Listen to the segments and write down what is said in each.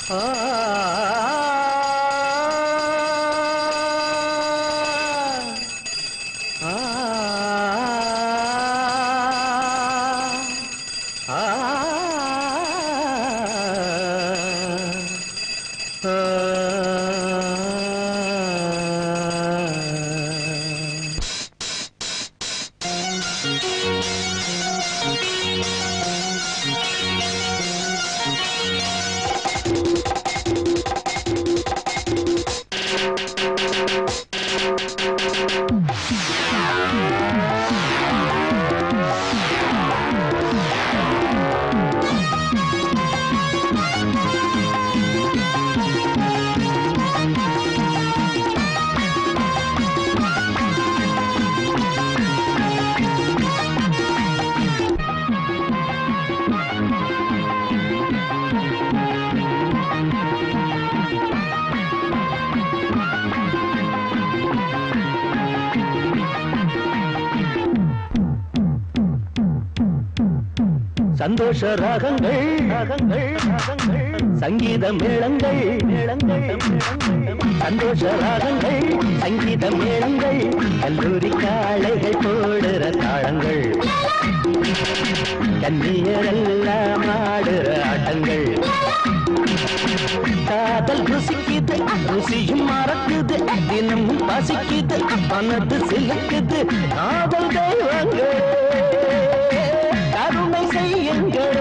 சந்தோஷ ராகங்கள் ராகங்கள் ராகங்கள் சங்கீத மேளங்கள் மேளங்கள் சந்தோஷ ராகங்கள் சங்கீத மேளங்கள் கல்லூரி காளைகள் போடுற தாளங்கள் கன்னியரெல்லாம் ஆடுற ஆட்டங்கள் காதல் ருசிக்குது ருசியும் மறக்குது தினமும் பசிக்குது மனது சிலுக்குது காதல் தெய்வங்கள் கருணை செய்யுங்கள்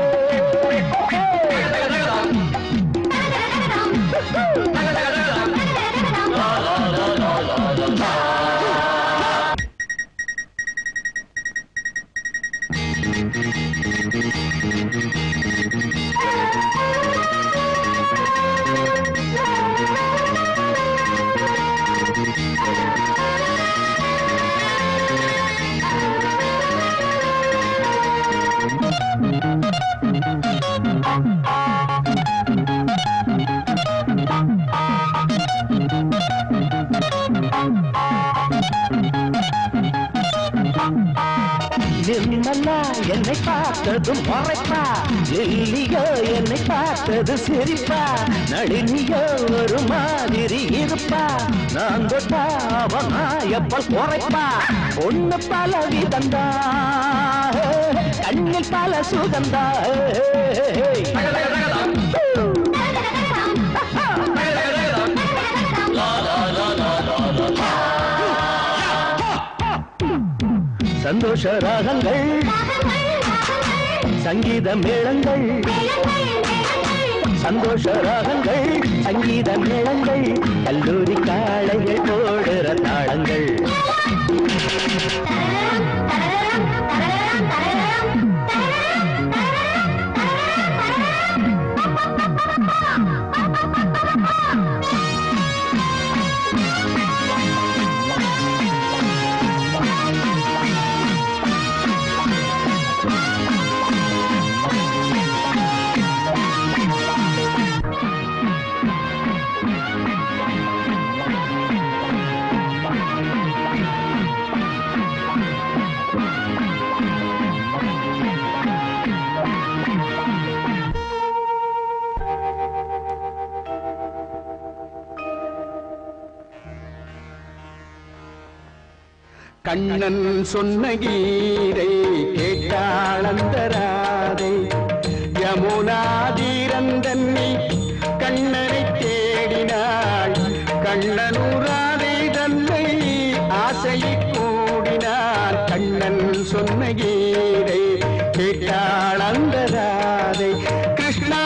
நிர்மலா என்னை பார்த்ததும் மறைப்பா எல்லியோ என்னை பார்த்தது சிரிப்பா நளினியோ ஒரு மாதிரி இருப்பா நான் தொட்டா அவன் எப்ப குறைப்பா ஒண்ணு பல விதந்தா கண்ணில் பல சுகந்தா சந்தோஷ ராகங்கள் சங்கீத மேளங்கள் சந்தோஷ ராகங்கள் சங்கீத மேளங்கள் கல்லூரி காளைகள் போடுற தாளங்கள் கண்ணன் சொன்ன கீதை கேட்டாளந்தராதை யமுனாதீரந்தன்னி கண்ணனை தேடினாள் கண்ணனூராதை தன்னை ஆசையை கூடினான் கண்ணன் சொன்ன கீதை கேட்டாளந்தராதை கிருஷ்ணா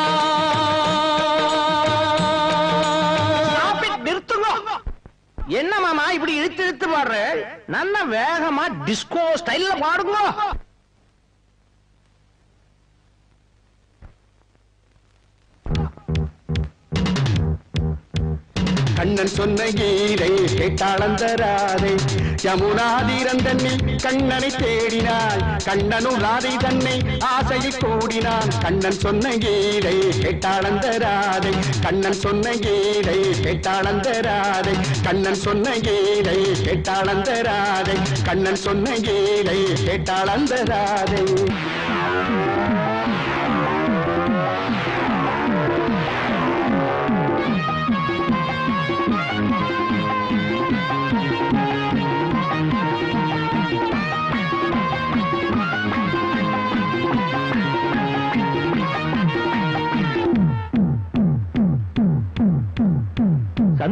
நிறுத்துங்க என்ன மாமா இப்படி இழுத்து இழுத்து பாடுற நல்ல வேகமா டிஸ்கோ ஸ்டைல்ல பாடுங்க கண்ணன் சொன்ன கீதை கேட்டாளந்தராதை யமுனாதீரன் தன்னை கண்ணனை தேடினாள் கண்ணனும் ராதை தன்னை ஆசையை கூடினான் கண்ணன் சொன்ன கீதை கேட்டாளந்தராதை கண்ணன் சொன்ன கீதை கேட்டாளந்தராதை கண்ணன் சொன்ன கீதை கேட்டாளந்தராதை கண்ணன் சொன்ன கீதை கேட்டாளந்தராதை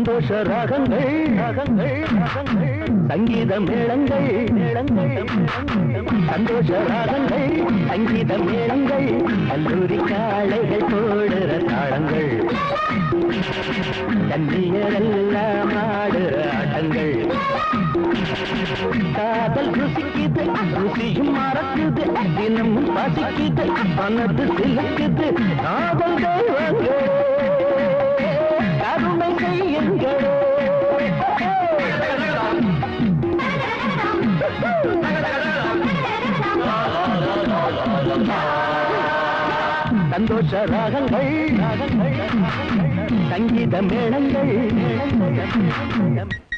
சந்தோஷ ராகங்கள் ராகங்கள் ராகங்கள் சங்கீத மேளங்கள் மேளங்கள் சந்தோஷ ராகங்கள் சங்கீத மேளங்கள் கல்லூரி காளைகள் போடுற தாளங்கள் கண்ணியரெல்லாம் ஆடுற ஆட்டங்கள் காதல் ருசிக்குது ருசியும் மறக்குது தினமும் பசிக்குது மனது சிலுக்குது காதல் தெய்வங்களே கருணை செய்யுங்களே சந்தோஷ ராகங்கள் ராகங்கள் சங்கீத மேளங்கள் மேளங்கள்